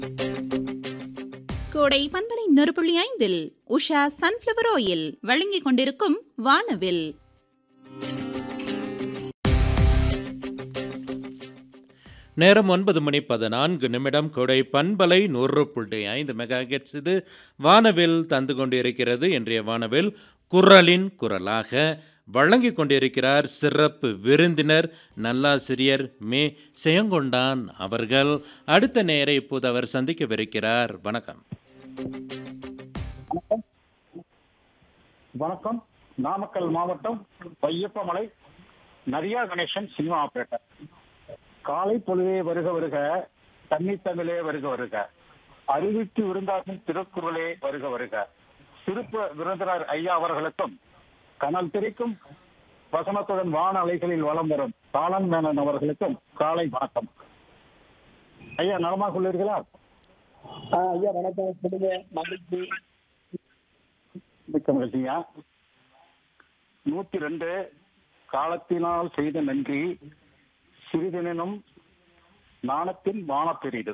கோடை பண்பலை நொறுப்புள்ளி ஐந்தில் உஷா சன்ஃப்ளவர் ஆயில் வழங்கிக் கொண்டிருக்கும் வானவில் நேரம் ஒன்பது மணி பதினான்கு நிமிடம் கொடை பண்பலை நூறு புள்ளி ஐந்து மெகா ஹெர்ட்ஸ் இது வானவில் தந்து கொண்டிருக்கிறது இன்றைய வானவில் குரலின் குரலாக வழங்கிக் கொண்டிருக்கிறார் சிறப்பு விருந்தினர் நல்லாசிரியர் மே செயங்கொண்டான் அவர்கள் அடுத்த நேரை இப்போது அவர் சந்திக்கவிருக்கிறார் வணக்கம் வணக்கம் வணக்கம் நாமக்கல் மாவட்டம் வையப்பமலை நரியா கணேசன் சினிமா ஆபரேட்டர் காலை பொழுதே வருக வருக தண்ணி தமிழே வருக வருக அறிவித்து விருந்தாகும் திருக்குறளே வருக வருக சிறப்பு விருந்தினர் ஐயா அவர்களுக்கும் கனல் திரிக்கும் வசனத்துடன் வான அலைகளில் வலம் வரும் காலன் மேனன் அவர்களுக்கும் காலை வணக்கம் ஐயா நலமாக உள்ளீர்களா ஆ, ஐயா வணக்கம் சொல்லுங்க மகிழ்ச்சி மிக்க மகிழ்ச்சியா நூத்தி ரெண்டு காலத்தினால் செய்த நன்றி சிறிதெனும் நாணத்தின் வான பெரிது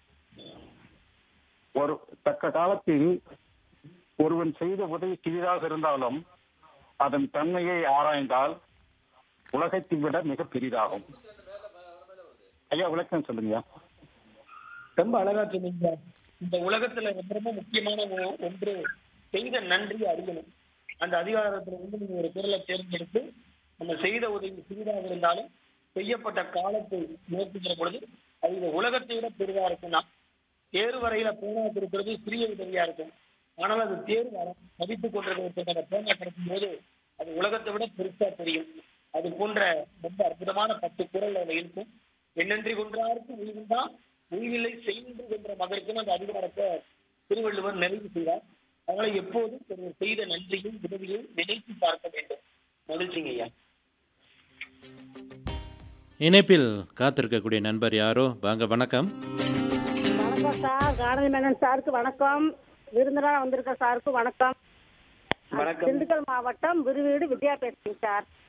ஒரு தக்க காலத்தில் ஒருவன் செய்த உதவி சிறிதாக இருந்தாலும் அதன் தன்மையை ஆராய்ந்தால் உலகத்தை விட மிக பெரிதாகும் ஐயா விளக்கம் சொல்லுங்க ரொம்ப அழகா சொன்னீங்க இந்த உலகத்துல ரொம்ப ரொம்ப முக்கியமான ஒ- ஒன்று செய்த நன்றி அறியணும் அந்த அதிகாரத்துல வந்து நீங்க ஒரு குரலை தேர்ந்தெடுத்து நம்ம செய்த உதவி சிறிதாக இருந்தாலும் செய்யப்பட்ட காலத்தை நோக்குகிற பொழுது அது இந்த உலகத்தை விட பெரிதா இருக்கும்னா தேர்வு வரையில பேனா கொடுக்கிறது சிறிய உதவியா இருக்கும் ஆனால் அது தேர்வு வர- மதித்துக் கொண்டிருக்கிறதுக்கு அந்த பேனா கிடைக்கும் போது அது உலகத்தை விட பெருசா தெரியும் அது போன்ற ரொம்ப அற்புதமான பத்து குரல் அதுல இருக்கும் என்னன்றி கொன்றாருக்கு உயிர்தான் உயிரில்லை செய்து கொன்ற மகருக்கும் அந்த அதிகாரத்தை திருவள்ளுவர் நிறைவு செய்தார் அதனால எப்போதும் ஒருவர் செய்த நன்றியும் உதவியும் நினைத்து பார்க்க வேண்டும் மகிழ்ச்சிங்க ஐயா இணைப்பில் காத்திருக்கக்கூடிய நண்பர் யாரோ வாங்க வணக்கம் வணக்கம் சார் காரணி மேனன் சாருக்கு வணக்கம் விருந்தினராக வந்திருக்க சாருக்கு வணக்கம் வணக்கம் திண்டுக்கல் மாவட்டம் விருவீடு வித்யா பேசுறேன் சார்